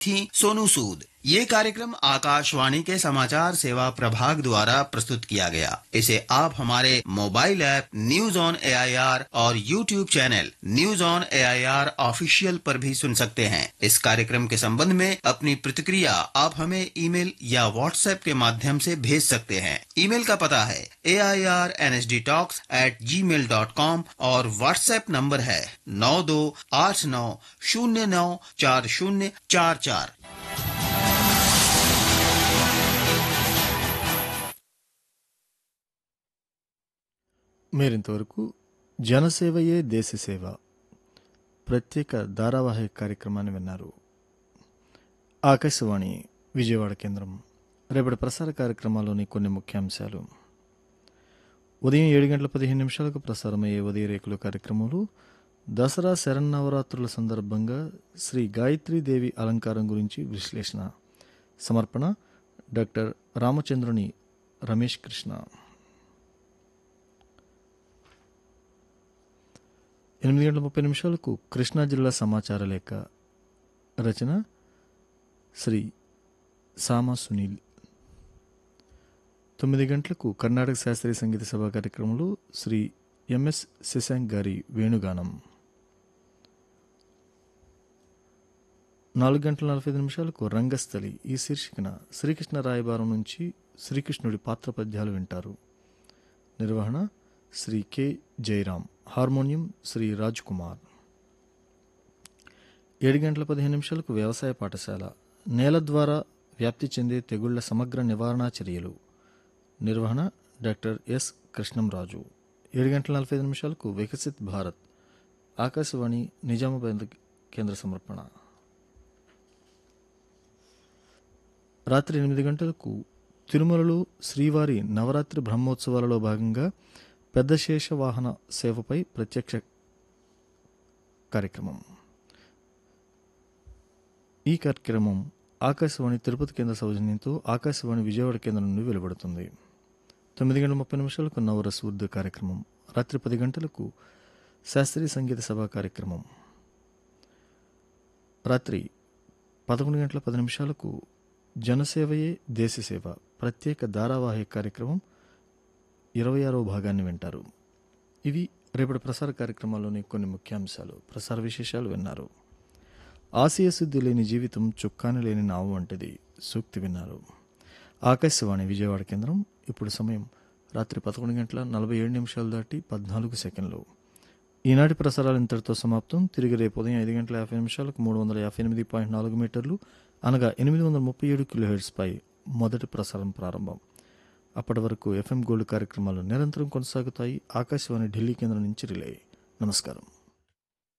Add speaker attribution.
Speaker 1: थी सोनू सूद ये कार्यक्रम आकाशवाणी के समाचार सेवा प्रभाग द्वारा प्रस्तुत किया गया इसे आप हमारे mobile app news on AIR और YouTube channel news on AIR official पर भी सुन सकते हैं इस कार्यक्रम के संबंध में अपनी प्रतिक्रिया आप हमें ईमेल या व्हाट्सएप के माध्यम से भेज सकते हैं ईमेल का पता है A I R N S D talks at Gmail dot com और व्हाट्सएप नंबर है नौ दो आठ नौ शून्य नौ चार शून्य चार चार
Speaker 2: మీరింతవరకు జనసేవయే దేశసేవ ప్రత్యేక ధారావాహిక కార్యక్రమాన్ని విన్నారు ఆకాశవాణి విజయవాడ కేంద్రం రేపటి ప్రసార కార్యక్రమాల్లోని కొన్ని ముఖ్యాంశాలు ఉదయం ఏడు గంటల పదిహేను నిమిషాలకు ప్రసారమయ్యే ఉదయ రేకుల కార్యక్రమాలు దసరా శరన్నవరాత్రుల సందర్భంగా శ్రీ గాయత్రీదేవి అలంకారం గురించి విశ్లేషణ సమర్పణ డాక్టర్ రామచంద్రుని రమేష్ కృష్ణ ఎనిమిది గంటల ముప్పై నిమిషాలకు కృష్ణా జిల్లా సమాచార లేఖ రచన శ్రీ సామా సునీల్ తొమ్మిది గంటలకు కర్ణాటక శాస్త్రీయ సంగీత సభ కార్యక్రమంలో శ్రీ ఎంఎస్ శశాంక్ గారి వేణుగానం నాలుగు గంటల నలభై ఐదు నిమిషాలకు రంగస్థలి ఈ శీర్షికన శ్రీకృష్ణ రాయబారం నుంచి శ్రీకృష్ణుడి పాత్ర పద్యాలు వింటారు నిర్వహణ శ్రీ కె జయరాం హార్మోనియం శ్రీ రాజ్ కుమార్ ఏడు గంటల పదిహేను నిమిషాలకు వ్యవసాయ పాఠశాల నేల ద్వారా వ్యాప్తి చెందే తెగుళ్ల సమగ్ర నివారణా చర్యలు నిర్వహణ డాక్టర్ ఎస్ కృష్ణంరాజు ఏడు గంటల నలభై ఐదు నిమిషాలకు వికసిత్ భారత్ ఆకాశవాణి నిజామాబాద్ కేంద్ర సమర్పణ రాత్రి ఎనిమిది గంటలకు తిరుమలలో శ్రీవారి నవరాత్రి బ్రహ్మోత్సవాలలో భాగంగా పెద్ద శేష వాహన సేవపై ప్రత్యక్ష కార్యక్రమం ఈ కార్యక్రమం ఆకాశవాణి తిరుపతి కేంద్ర సౌజన్యంతో ఆకాశవాణి విజయవాడ కేంద్రం నుండి వెలువడుతుంది తొమ్మిది గంటల ముప్పై నిమిషాలకు నవరస్ ఉర్దూ కార్యక్రమం రాత్రి పది గంటలకు శాస్త్రీయ సంగీత సభ కార్యక్రమం రాత్రి పదకొండు గంటల పది నిమిషాలకు జనసేవయే దేశసేవ ప్రత్యేక ధారావాహిక కార్యక్రమం ఇరవై ఆరో భాగాన్ని వింటారు ఇవి రేపటి ప్రసార కార్యక్రమాల్లోని కొన్ని ముఖ్యాంశాలు ప్రసార విశేషాలు విన్నారు ఆశయ శుద్ధి లేని జీవితం చుక్కాని లేని నావు వంటిది సూక్తి విన్నారు ఆకాశవాణి విజయవాడ కేంద్రం ఇప్పుడు సమయం రాత్రి పదకొండు గంటల నలభై ఏడు నిమిషాలు దాటి పద్నాలుగు సెకండ్లు ఈనాటి ప్రసారాలు ఇంతటితో సమాప్తం తిరిగి రేపు ఉదయం ఐదు గంటల యాభై నిమిషాలకు మూడు వందల యాభై ఎనిమిది పాయింట్ నాలుగు మీటర్లు అనగా ఎనిమిది వందల ముప్పై ఏడు కిలోహెడ్స్పై మొదటి ప్రసారం ప్రారంభం అప్పటి వరకు ఎఫ్ఎం గోల్డ్ కార్యక్రమాలు నిరంతరం కొనసాగుతాయి ఆకాశవాణి ఢిల్లీ కేంద్రం నుంచి రిలే నమస్కారం